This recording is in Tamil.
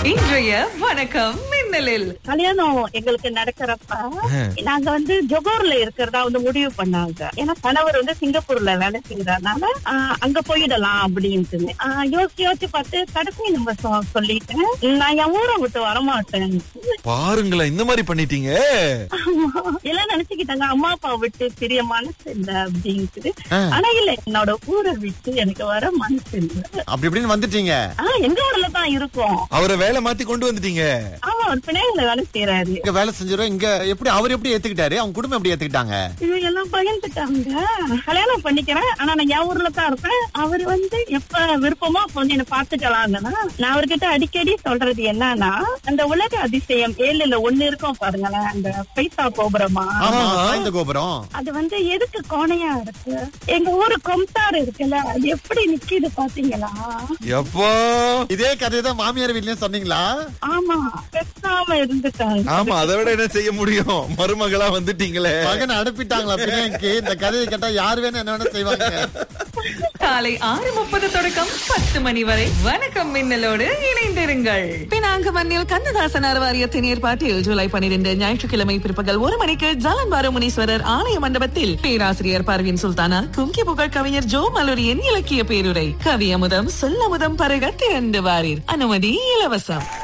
இன்றைய வணக்கம் மின்னலில் கல்யாணம் எங்களுக்கு நடக்கிறப்ப நாங்க வந்து ஜொகூர்ல இருக்கிறதா வந்து முடிவு பண்ணாங்க ஏன்னா கணவர் வந்து சிங்கப்பூர்ல வேலை செய்யறதுனால ஆஹ், அங்க போயிடலாம் அப்படின்ட்டு ஆஹ், யோசிச்சு யோசிச்சு பார்த்து கடைசி நம்ம சொ- சொல்லிட்டேன் நான் என் ஊரை விட்டு வரமாட்டேன் பாருங்களேன் இந்த மாதிரி பண்ணிட்டீங்க எல்லாம் நினைச்சுக்கிட்டாங்க அம்மா அப்பா விட்டு பெரிய மனசு இல்ல அப்படின்ட்டு ஆனா இல்ல என்னோட ஊரை விட்டு எனக்கு வர மனசு இல்ல அப்படி இப்படின்னு வந்துட்டீங்க ஆஹ் எங்க ஊர்ல தான் இருக்கோம் அவரை வேலை மாத்தி கொண்டு வந்துட்டீங்க ஆமா அவர் பிணையில வேலை செய்யறாரு இங்க வேலை செஞ்சிடும் இங்க எப்படி அவர் எப்படி ஏத்துக்கிட்டாரு அவங்க குடும்பம் எப்படி ஏத்துக்கிட்டாங்க இவங்க எல்லாம் பகிர்ந்துட்டாங்க கல்யாணம் பண்ணிக்கிறேன் ஆனா நான் என் ஊர்ல தான் இருப்பேன் அவர் வந்து எப்ப விருப்பமோ அப்ப வந்து என்ன பாத்துக்கலாங்கன்னா நான் அவர்கிட்ட அடிக்கடி சொல்றது என்னன்னா அந்த உலக அதிசயம் ஏழுல ஒண்ணு இருக்கும் பாருங்களேன் அந்த பைசா கோபுரமா ஆமா சாய்ந்த கோபுரம் அது வந்து எதுக்கு கோணையா இருக்கு எங்க ஊரு கொம்சார் இருக்குல்ல அது எப்படி நிக்குது பாத்தீங்களா எப்போ இதே கதையை தான் மாமியார் வீட்லயும் சொன்னீங்களா ஆமா பேசாம இருந்துட்டாங்க ஆமா அதை விட என்ன செய்ய முடியும் மருமகளா வந்துட்டீங்களே மகன் அனுப்பிட்டாங்களா பிள்ளைக்கு இந்த கதையை கேட்டா யார் வேணும் என்ன வேணும் செய்வாங்க காலை ஆறு முப்பது தொடக்கம் பத்து மணி வரை வணக்கம் மின்னலோடு இணைந்திருங்கள் பினாங்கு மண்ணில் கண்ணதாசனார் வாரியத்தின் ஏற்பாட்டில் ஜூலை பனிரெண்டு ஞாயிற்றுக்கிழமை பிற்பகல் ஒரு மணிக்கு ஜாலன்பாரு முனீஸ்வரர் ஆலய மண்டபத்தில் பேராசிரியர் பர்வீன் சுல்தானா கும்கி புகழ் கவிஞர் ஜோ மலூரியின் இலக்கிய பேருரை கவி அமுதம் சொல்லமுதம் பருக திரண்டு வாரீர் அனுமதி இலவசம்